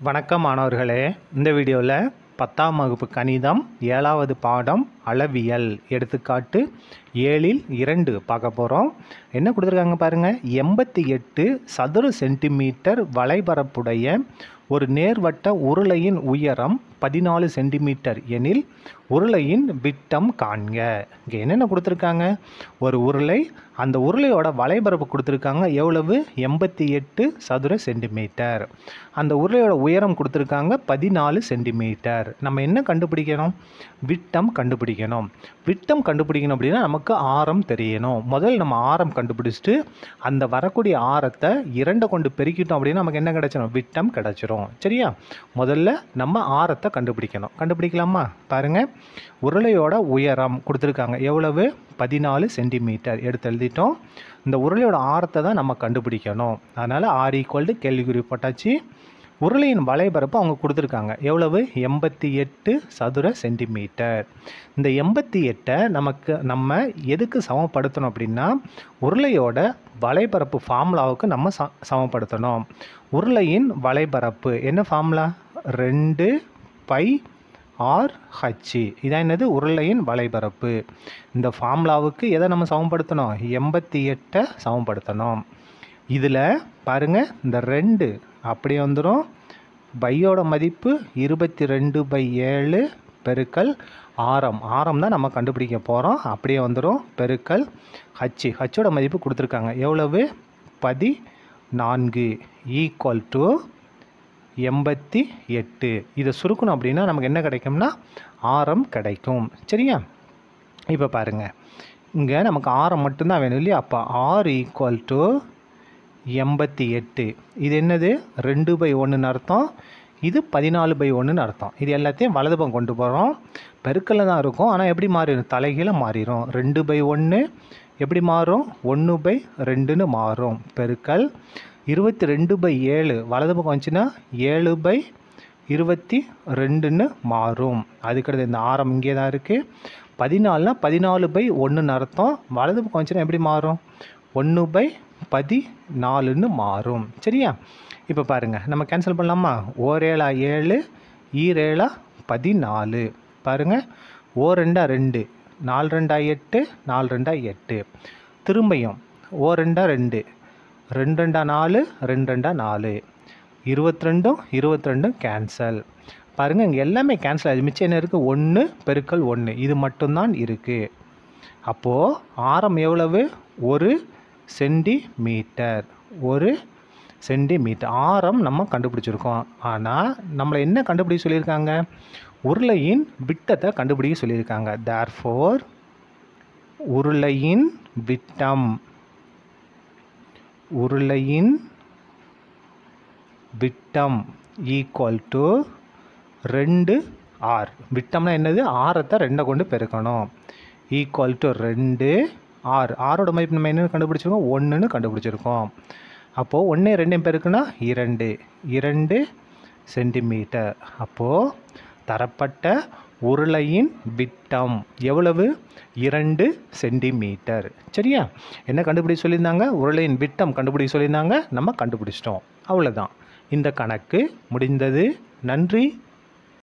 வணக்கம் மாணவர்களே இந்த வீடியோவில் பத்தாம் வகுப்பு கணிதம் ஏழாவது பாடம் அளவியல் எடுத்துக்காட்டு ஏழில் இரண்டு பார்க்க போகிறோம் என்ன கொடுத்துருக்காங்க பாருங்கள் எண்பத்தி எட்டு சதுர சென்டிமீட்டர் வளைபரப்புடைய ஒரு நேர்வட்ட உருளையின் உயரம் பதினாலு சென்டிமீட்டர் எனில் உருளையின் விட்டம் காண்க இங்கே என்னென்ன கொடுத்துருக்காங்க ஒரு உருளை அந்த உருளையோட வளைபரப்பு கொடுத்துருக்காங்க எவ்வளவு எண்பத்தி எட்டு சதுர சென்டிமீட்டர் அந்த உருளையோட உயரம் கொடுத்துருக்காங்க பதினாலு சென்டிமீட்டர் நம்ம என்ன கண்டுபிடிக்கணும் விட்டம் கண்டுபிடிக்கணும் விட்டம் கண்டுபிடிக்கணும் அப்படின்னா நமக்கு ஆரம் தெரியணும் முதல்ல நம்ம ஆரம் கண்டுபிடிச்சிட்டு அந்த வரக்கூடிய ஆரத்தை இரண்டை கொண்டு பெருக்கிட்டோம் அப்படின்னா நமக்கு என்ன கிடைச்சிடும் விட்டம் கிடைச்சிரும் சரியா முதல்ல நம்ம ஆரத்தை கண்டுபிடிக்கணும் கண்டுபிடிக்கலாமா பாருங்க உருளையோட உயரம் கொடுத்துருக்காங்க எவ்வளவு பதினாலு சென்டிமீட்டர் எடுத்து எழுதிட்டோம் இந்த உருளையோட ஆரத்தை தான் நம்ம கண்டுபிடிக்கணும் அதனால் ஆர் ஈக்குவல் டு கேள்விக்குறி போட்டாச்சு உருளையின் வளைபரப்பு அவங்க கொடுத்துருக்காங்க எவ்வளவு எண்பத்தி எட்டு சதுர சென்டிமீட்டர் இந்த எண்பத்தி எட்டை நமக்கு நம்ம எதுக்கு சமப்படுத்தணும் அப்படின்னா உருளையோட வளைபரப்பு ஃபார்முலாவுக்கு நம்ம ச சமப்படுத்தணும் உருளையின் வளைபரப்பு என்ன ஃபார்முலா ரெண்டு பை ஆர் ஹச்சு இதான் என்னது உருளையின் வளைபரப்பு இந்த ஃபார்முலாவுக்கு எதை நம்ம சமப்படுத்தணும் எண்பத்தி எட்டை சமப்படுத்தணும் இதில் பாருங்கள் இந்த ரெண்டு அப்படியே வந்துடும் பையோட மதிப்பு இருபத்தி ரெண்டு பை ஏழு பெருக்கல் ஆரம் ஆரம் தான் நம்ம கண்டுபிடிக்க போகிறோம் அப்படியே வந்துடும் பெருக்கல் ஹச்சு ஹச்சோட மதிப்பு கொடுத்துருக்காங்க எவ்வளவு பதி நான்கு ஈக்குவல் டு எண்பத்தி எட்டு இதை சுருக்கணும் அப்படின்னா நமக்கு என்ன கிடைக்கும்னா ஆரம் கிடைக்கும் சரியா இப்போ பாருங்கள் இங்கே நமக்கு ஆரம் மட்டும்தான் வேணும் இல்லையா அப்போ ஆர் ஈக்குவல் டு எண்பத்தி எட்டு இது என்னது ரெண்டு பை ஒன்றுன்னு அர்த்தம் இது பதினாலு பை ஒன்றுன்னு அர்த்தம் இது எல்லாத்தையும் வலது பக்கம் கொண்டு போகிறோம் பெருக்கல்ல தான் இருக்கும் ஆனால் எப்படி மாறிடும் தலைகீழ மாறிடும் ரெண்டு பை ஒன்று எப்படி மாறும் ஒன்று பை ரெண்டுன்னு மாறும் பெருக்கல் இருபத்தி ரெண்டு பை ஏழு வலது பக்கம் வந்துச்சுன்னா ஏழு பை இருபத்தி ரெண்டுன்னு மாறும் அதுக்கடுத்து இந்த ஆரம் இங்கே தான் இருக்குது பதினாலுனா பதினாலு பை ஒன்றுன்னு அர்த்தம் வலது பக்கம் வந்துச்சுன்னா எப்படி மாறும் ஒன்று பை பதினாலுன்னு மாறும் சரியா இப்போ பாருங்கள் நம்ம கேன்சல் பண்ணலாமா ஓரேழா ஏழு ஈரேழா பதினாலு பாருங்கள் ஓ ரெண்டா ரெண்டு நாலு ரெண்டா எட்டு நாலு ரெண்டா எட்டு திரும்பியும் ஓ ரெண்டா ரெண்டு ரெண்டு ரெண்டா நாலு ரெண்டு ரெண்டா நாலு இருபத்தி ரெண்டும் இருபத்தி ரெண்டும் கேன்சல் பாருங்கள் இங்கே எல்லாமே கேன்சல் ஆகுது மிச்சம் என்ன இருக்குது ஒன்று பெருக்கல் ஒன்று இது மட்டும்தான் இருக்குது அப்போது ஆரம் எவ்வளவு ஒரு சென்டிமீட்டர் ஒரு சென்டிமீட்டர் ஆரம் நம்ம கண்டுபிடிச்சிருக்கோம் ஆனால் நம்மளை என்ன கண்டுபிடிக்க சொல்லியிருக்காங்க உருளையின் விட்டத்தை கண்டுபிடிக்க சொல்லியிருக்காங்க தேர்ஃபோர் உருளையின் விட்டம் உருளையின் விட்டம் ஈக்குவல் டு ரெண்டு ஆர் விட்டம்னா என்னது ஆரத்தை ரெண்டை கொண்டு பெருக்கணும் ஈக்குவல் டு ரெண்டு ஆர் ஆரோட மதிப்பு நம்ம என்ன கண்டுபிடிச்சிருக்கோம் ஒன்றுன்னு கண்டுபிடிச்சிருக்கோம் அப்போது ஒன்றே ரெண்டையும் பெருக்குன்னா இரண்டு இரண்டு சென்டிமீட்டர் அப்போது தரப்பட்ட உருளையின் விட்டம் எவ்வளவு இரண்டு சென்டிமீட்டர் சரியா என்ன கண்டுபிடிக்க சொல்லியிருந்தாங்க உருளையின் விட்டம் கண்டுபிடிக்க சொல்லியிருந்தாங்க நம்ம கண்டுபிடிச்சிட்டோம் அவ்வளோதான் இந்த கணக்கு முடிந்தது நன்றி